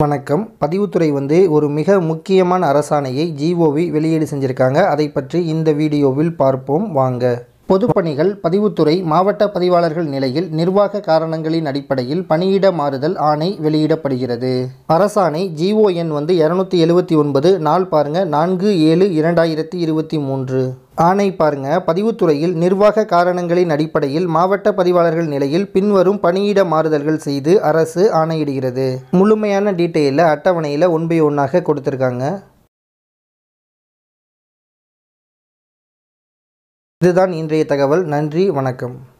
வணக்கம் பதிவுத்துறை வந்து ஒரு மிக முக்கியமான அரசாணையை ஜிஓவி வெளியீடு செஞ்சுருக்காங்க அதை பற்றி இந்த வீடியோவில் பார்ப்போம் வாங்க பொதுப்பணிகள் பதிவுத்துறை மாவட்ட பதிவாளர்கள் நிலையில் நிர்வாக காரணங்களின் அடிப்படையில் பணியிட மாறுதல் ஆணை வெளியிடப்படுகிறது அரசாணை ஜிஓஎன் வந்து இரநூத்தி எழுபத்தி ஒன்பது நாள் பாருங்க நான்கு ஏழு இரண்டாயிரத்தி இருபத்தி மூன்று ஆணை பாருங்க பதிவுத்துறையில் நிர்வாக காரணங்களின் அடிப்படையில் மாவட்ட பதிவாளர்கள் நிலையில் பின்வரும் பணியிட மாறுதல்கள் செய்து அரசு ஆணையிடுகிறது முழுமையான டீட்டெயிலில் அட்டவணையில் ஒன் பை ஒன்னாக கொடுத்துருக்காங்க இதுதான் இன்றைய தகவல் நன்றி வணக்கம்